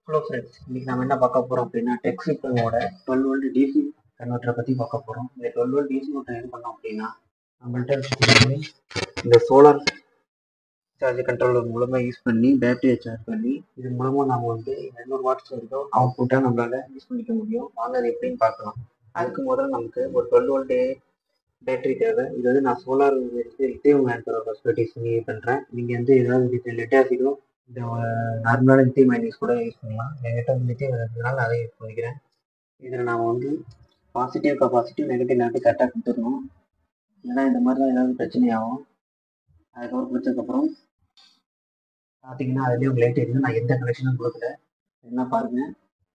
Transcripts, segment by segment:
hello friends இன்னைக்கு நம்ம என்ன பார்க்க போறோம் அப்படின்னா டெக்ஸிக்கனோட டுவெல் வோல்ட் டிசி கன்வெர்ட்டரை பத்தி பார்க்க போறோம் இந்த டுவெல் வோல்ட் டிசி கன்வெர்ட்டர் இது பண்ணோம் அப்படின்னா நம்மள்ட்ட இருக்கிற இந்த சோலார் சார்ஜ் கண்ட்ரோலர் மூலமா யூஸ் பண்ணி பேட்டரியை சார்ஜ் பண்ணி இது மூலமா நம்ம வந்து இரநூறு வாட்ஸ் வரைக்கும் அவுட்புட்டா நம்மளால யூஸ் பண்ணிக்க முடியும் வாங்க அது எப்படின்னு பார்க்கலாம் அதுக்கு முதல்ல நமக்கு ஒரு டுவெல் வோல்ட் பேட்டரி தேவை இது வந்து நான் சோலார் லித்தியம் ஆன்சர் ஃபெசிலிட்டிஸ் யூஸ் பண்ணுறேன் நீங்கள் வந்து ஏதாவது லெட் ஆசிடோ இந்த நார்மலான லித்தியம் மைனிஸ் கூட யூஸ் பண்ணலாம் என்கிட்ட வந்து லித்தியம் இருக்கிறதுனால நான் அதை யூஸ் பண்ணிக்கிறேன் இதில் நாம் வந்து பாசிட்டிவ் கெப்பாசிட்டிவ் நெகட்டிவ் நெகட்டிவ் கரெக்டாக கொடுத்துடணும் இல்லைன்னா இந்த மாதிரி தான் ஏதாவது பிரச்சனை ஆகும் அதுக்கப்புறம் கொடுத்ததுக்கப்புறம் பார்த்தீங்கன்னா அதுலேயும் உங்களுக்கு லைட் எரியும் நான் எந்த கனெக்ஷனும் கொடுக்கல என்ன பாருங்கள்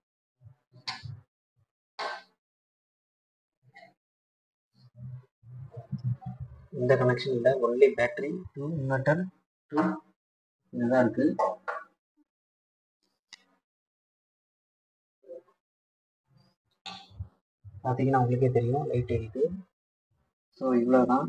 இந்த கனெக்ஷன் இல்லை only battery to inverter to இதுதான் இருக்கு பார்த்தீங்கன்னா உங்களுக்கே தெரியும் லைட் எரியுது ஸோ இவ்வளோதான்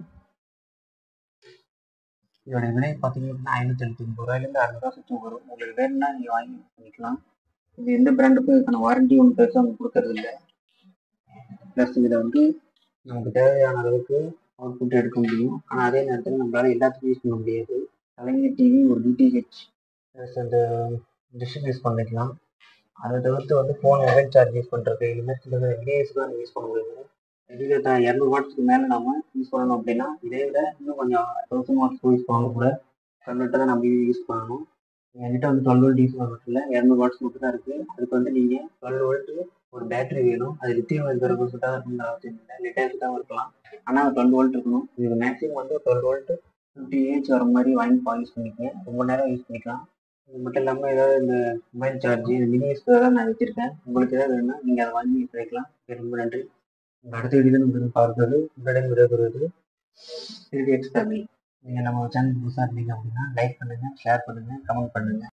இதோட விலை பார்த்தீங்கன்னா ஐநூற்றி எழுபத்தி ஒன்பது ரூபாயிலேருந்து அறுநூறுவா சுற்றி வரும் உங்களுக்கு வேணும்னா நீங்கள் வாங்கி யூஸ் பண்ணிக்கலாம் இது எந்த பிராண்டுக்கும் இதுக்கான வாரண்டி ஒன்று பெருசாக அவங்க கொடுக்கறது இல்லை ப்ளஸ் இதில் வந்து நமக்கு தேவையான அளவுக்கு அவுட்புட் எடுக்க முடியும் ஆனால் அதே நேரத்தில் நம்மளால எல்லாத்துக்கும் யூஸ் பண்ண முடியாது கலைஞர் டிவி ஒரு டிடிஹெச் அந்த டிஷ்ஷுக்கு யூஸ் பண்ணிக்கலாம் அதை தவிர்த்து வந்து ஃபோன் மொபைல் சார்ஜ் யூஸ் பண்ணுறது இதுமாதிரி சில எல்ஏஎஸ் தான் யூஸ் பண்ண முடியும் இதுக்கு தான் இரநூறு வாட்ஸ்க்கு மேலே நம்ம யூஸ் பண்ணணும் அப்படின்னா இதே விட இன்னும் கொஞ்சம் தௌசண்ட் வாட்ஸ் யூஸ் பண்ண கூட கன்வெர்ட்டர் தான் நம்ம யூஸ் பண்ணணும் என்கிட்ட வந்து டுவெல் வோல்ட் யூஸ் பண்ணல இரநூறு வாட்ஸ் மட்டும் தான் இருக்குது அதுக்கு வந்து நீங்கள் டுவெல் வோல்ட்டு ஒரு பேட்டரி வேணும் அது லித்தியம் இருக்கிற சுட்டாக இருக்குங்கிற அவசியம் இல்லை லிட்டர் தான் இருக்கலாம் ஆனால் டுவெல் வோல்ட் இருக்கணும் இது மேக்ஸிமம் வந்து டுவெல் வோல்ட்டு ஃபிஃப்டி ஏஜ் வர மாதிரி வாங்கி யூஸ் பண்ணிக்கங்க ரொம்ப நேரம் யூஸ் பண்ணிக்கலாம் இது மட்டும் இல்லாமல் ஏதாவது இந்த மொபைல் சார்ஜ் இந்த மினி தான் நான் வச்சுருக்கேன் உங்களுக்கு ஏதாவது வேணும்னா நீங்கள் அதை வாங்கி யூஸ் பண்ணிக்கலாம் ரொம்ப நன்றி உங்கள் அடுத்த வீடியோ உங்களுக்கு பார்க்குறது உங்களிடம் விடைபெறுவது திருடி எக்ஸ் ஃபேமிலி நீங்கள் நம்ம சேனல் புதுசாக இருந்தீங்க அப்படின்னா லைக் பண்ணுங்கள் ஷேர் பண்ணுங்கள் கமெண்ட் பண்ணுங்கள்